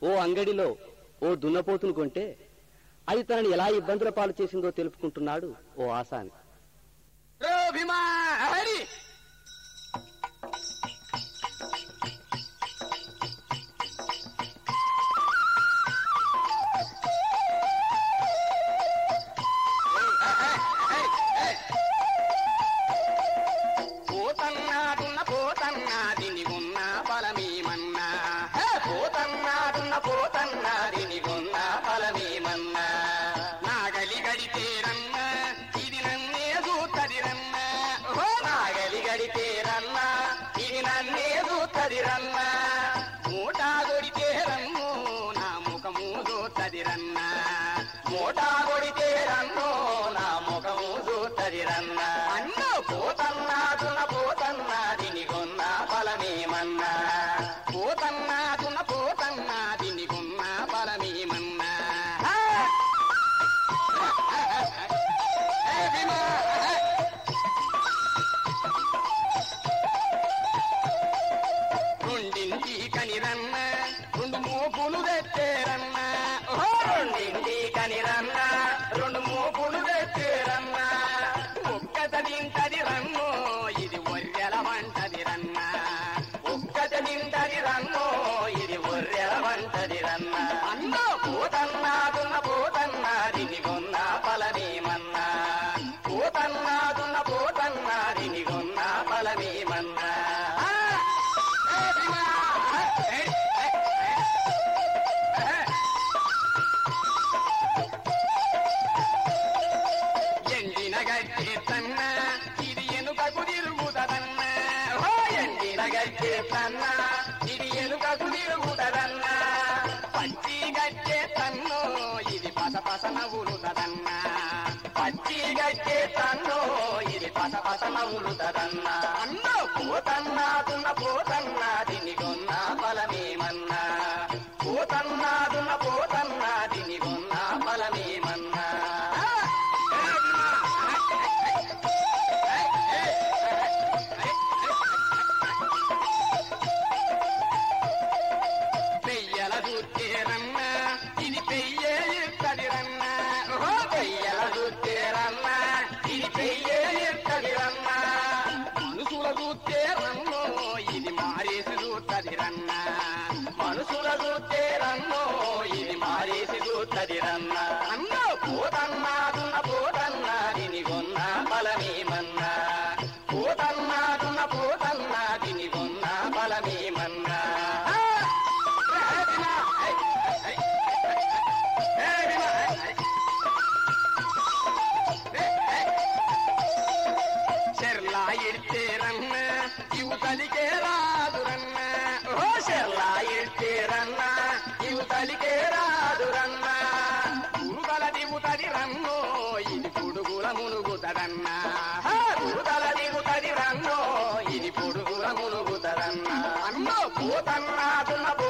ఓ అంగడిలో ఓ దున్నపోతును కొంటే అది తనని ఎలా ఇబ్బందుల పాలు చేసిందో తెలుపుకుంటున్నాడు ఓ ఆసాని రో భీమా హరి పోతన్నాడున్న పోతన్నాదిని ఉన్న బలమేమన్నా హే, పోతన్నాడున్న పోతన్నాదిని ఉన్న బలమేమన్నా నాగలి గడితేరన్న ఇది నన్నే చూత్తదిరన్న ఓ నాగలి గడితేరన్న ఇది నన్నే చూత్తదిరన్న మూటా కొడితేరన్ను నా ముఖము చూత్తదిరన్న మూటా కొడితేరన్ను నా ముఖము చూత్తదిరన్న అన్నో పోతన్నాదున పోతన్నాదిని కొన్న ఫలమేమన్నా పోతన్నాదున పోతన్నాదిని కొన్న ఫలమేమన్నా హా! ఏ భీమా! రెండింటి కనిరన్న రెండు మోపులు తెచ్చేరన్న ఓ రెండింటి కనిరన్న రెండు మోపులు తెచ్చేరన్న ఒక్కత తింటది రన్ను ఇది ఒర్రెల వంటది రన్న ఒక్కత తింటది రన్ను ఇది ఒర్రెల వంటది రన్న అన్నో పోతన్నాదున్న పోతన్నాదిని కొన్న ఫలమేమన్నా పోతన్నాదున్న పోతన్నాదిని కొన్న ఫలమేమన్నా ఆ! ఏ భీమా! ఏ, ఏ, ఏ, ఏ. ఎండిన గడ్డి తన్న ఇది ఎనుకకు తిరుగుతదన్న ఓ ఎండిన గడ్డి తన్న ఇది ఎనుకకు తిరుగుతదన్న పచ్చి గడ్డే తన్ను ఇది పస పస నవ్వులుతదన్న పచ్చి గడ్డే తన్ను ఇది పస పస నవ్వులుతదన్న అన్నో పోతన్నాదున్న పోతన్నా దీని కొన్న ఫలమేమన్నా పోతన్నాదున్న పోతన్నా దీని కొన్న ఫలమేమన్నా పెయ్యల చూస్తేరన్న ఇది పెయ్యే ఇత్తడిరన్న ఓ పెయ్యల చూస్తేరన్న ఇది పెయ్యే ఇత్తడిరన్న మనుషుల చూస్తేరన్నో ఇది మారేసి చూస్తదిరన్న మనుషుల చూస్తేరన్నో ఇది మారేసి చూస్తదిరన్న అన్నో పోతన్నాదున్న పోతన్నా దీని కొన్న బలమేమన్నా పోతన్నాదున్న పోతన్నా దీని కొన్న బలమేమన్నా ఆ! చెర్లా ఇడ్తేరన్న యువతలికే రాదురన్న ఓ చెర్లా ఇడ్తేరన్న యువతలికే రాదురన్న గురుగల దిగుతది రన్నో ఇది పొడుగుల మునుగుతదన్న గురుగల దిగుతది రన్నో ఇది పొడుగుల మునుగుతదన్న అన్నో పోతన్నాదున్న